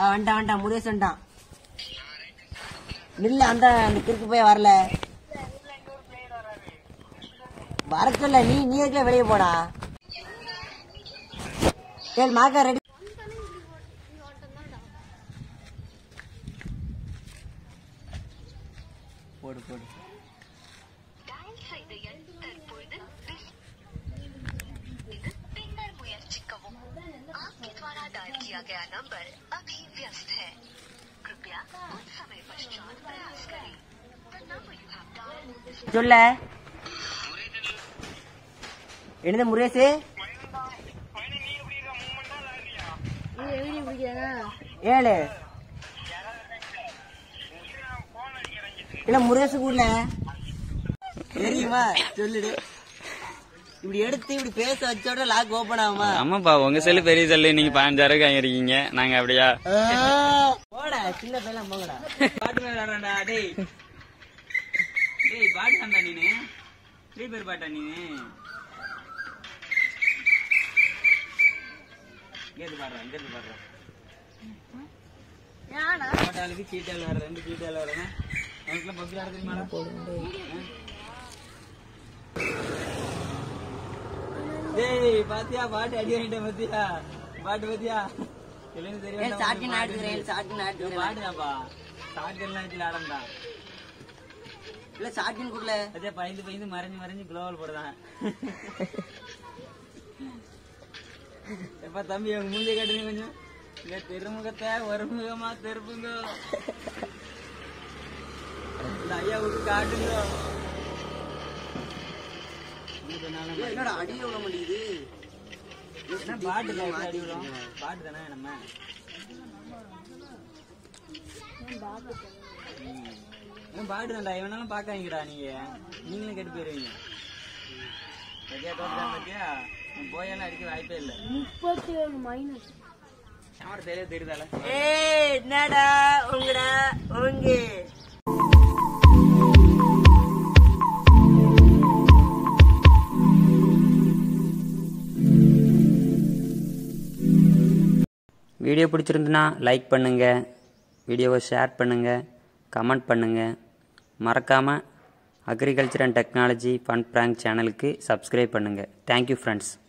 வந்துட்டான் வந்துட்டான் முருகேஷ் வந்துட்டான் நில்ல அந்த அந்த கிறுக்கு போய் வரல வர சொல்ல நீ நீ எதுக்குல வெளியே போடா கேள் மாக்கா ரெடி போடு போடு டயல் செய்த எண் தற்பொழுது பிஸ்- இது பின்னர் முயற்சிக்கவும் आपके द्वारा डायल किया गया नंबर अभी व्यस्त है कृपया कुछ समय पश्चात प्रयास करें The number you have dialed is சொல்ல என்னது முருகேஷ் ஏழு இல்ல முருகேஷ் கூடல தெரியுமா சொல்லுடு இப்படி எடுத்து இப்படி பேச வச்சோட லாக் ஓபன் ஆகுமா ஆமாப்பா உங்க செல்லு பெரிய செல்லு நீங்க பதினஞ்சாயிரம் வாங்கிருக்கீங்க நாங்க அப்படியா போடா சின்ன பையன் போங்கடா பாட்டு விளையாடுறா டேய் டேய் பாட்டு தான்டா நீனு ஃப்ரீ ஃபயர் பாட்டா நீனு இங்கேருந்து பாடுறேன் இங்கேருந்து பாடுறேன் பாட்டாளுக்கு சீட்டால் வர ரெண்டு சீட்டால் வரேன் எனக்குலாம் பப்ஜி ஆட தெரியுமா டேய் பாத்தியா பாட்டு அடி வாங்கிட்டேன் பாத்தியா பாட்டு பாத்தியா இல்லைன்னு தெரியும் சாட்டின் ஆடுகிறேன் சாட்டின் ஆடுகிறேன் பாடுதாப்பா சாக்கெல்லாம் வச்சு ஆடம்டா இல்ல சாட்டின் கூடல அதே பயந்து பயந்து மறைஞ்சு மறைஞ்சு குளோவல் போடுதான் எப்ப தம்பி அவங்க மூஞ்ச காட்டுங்க கொஞ்சம் இல்ல திருமுகத்தை ஒரு முகமா திருப்புங்க இந்த ஐயாவுக்கு காட்டுங்க இன்னும் கொஞ்ச நாள்ல ம- என்னடா அடி விட முடியுது என்ன பாட்டு தான் எப்படி அடி விடும் பாட்டு தானே நம்ம ம். பாட்டு தான்டா இவனாலும் பாக்காதீங்கடா நீங்க நீங்களும் கெட்டு போயிருவீங்க பத்தியா தோத்துட்டேன் பத்தியா உன் போயெல்லாம் அடிக்க வாய்ப்பே இல்லை முப்பத்தி ஏழு மைனஸ் கேமரா தெரிய தெரியுதால ஏய் என்னடா உங்கடா உங்க வீடியோ பிடிச்சிருந்துன்னா லைக் பண்ணுங்கள் வீடியோவை ஷேர் பண்ணுங்கள் கமெண்ட் பண்ணுங்கள் மறக்காமல் agriculture and technology fun prank சேனலுக்கு சப்ஸ்கிரைப் பண்ணுங்கள் தேங்க்யூ ஃப்ரெண்ட்ஸ்